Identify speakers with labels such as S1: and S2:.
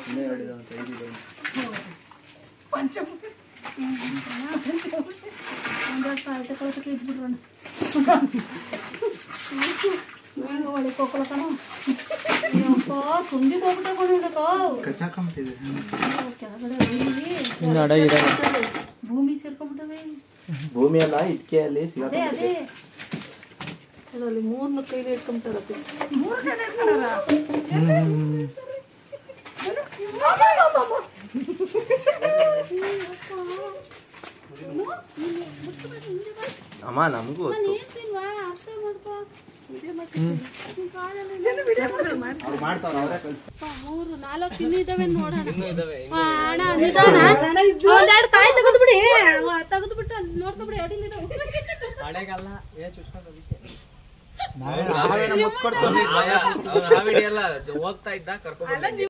S1: ಇನ್ನೇ ಹೇಳಿದ ಅಂತ ಐದಿದೆ
S2: ಪಂಚಮುಖಿ
S3: ಒಂದಷ್ಟು ಅಳತೆ ಕಳ್ಸಕ್ಕೆ ಇದ್ಬಿಡ್ರಣ ಒಳಗೆ ಹೋಗ್ಕೊಳ ಕಣ ಅಪ್ಪ ತುಂಬಿಗೆ ಹೋಗ್ಬಿಟ್ಟ ಕೊಂಡಿದ್ದಕ್ಕ
S1: ಕಚ್ಚಾಕೊಂಬಿಟ್ಟಿದೆ
S3: ಕೆಳಗಡೆ ಹೋಗಿ
S4: ಇನ್ನು ಅಡ ಇಡ
S3: ಭೂಮಿ ಸೇರ್ಕೊಂಡ್ಬಿಟ್ಟವೆ
S1: ಭೂಮಿ ಅಲ್ಲ ಇಟ್ಕೆ ಅಲ್ಲಿ
S3: ಅದೇ
S1: ಸಿಗಾಕೊಂಡ್ಬಿಟ್ಟಿದೆ
S3: ಅದೇ
S2: ಅಲ್ಲಿ ಮೂರ್ನ ಕೈಲಿ ಇಟ್ಕೊಂಬಿಟ್ಟಾರತ್ತೆ ಮೂರ್ ಕೈಲಿ ಇಟ್ಕೊಂಡಾರ
S1: ಅಮ್ಮ ನಮಗೂ ಗೊತ್ತು
S3: ಅರ್ಥ ಮಾಡ್ಕೋ
S1: ಅವ್ರು ಮಾಡ್ತಾವ್ರ ಅವರೇ ಕಲ್ಸಿ
S3: ಮೂರು ನಾಲ್ಕು ಇನ್ನೂ ಇದಾವೆ ನೋಡೋಣ ಆ, ಅಣ್ಣ ನಿಧಾನ ಒಂದೆರಡು ಕಾಯಿ ತೆಗೆದು ಬಿಡಿ ತೆಗೆದು ಬಿಟ್ಟು ನೋಡ್ಕೊಬಿಡಿ ಅಡಿಂದ
S4: ಹಳೆಗಲ್ಲ ಏ ಚುಚ್ಕೊಂಡು
S5: ಹೋಗ್ತಾ ಇದ್ದ ಕರ್ಕೊಂಡ್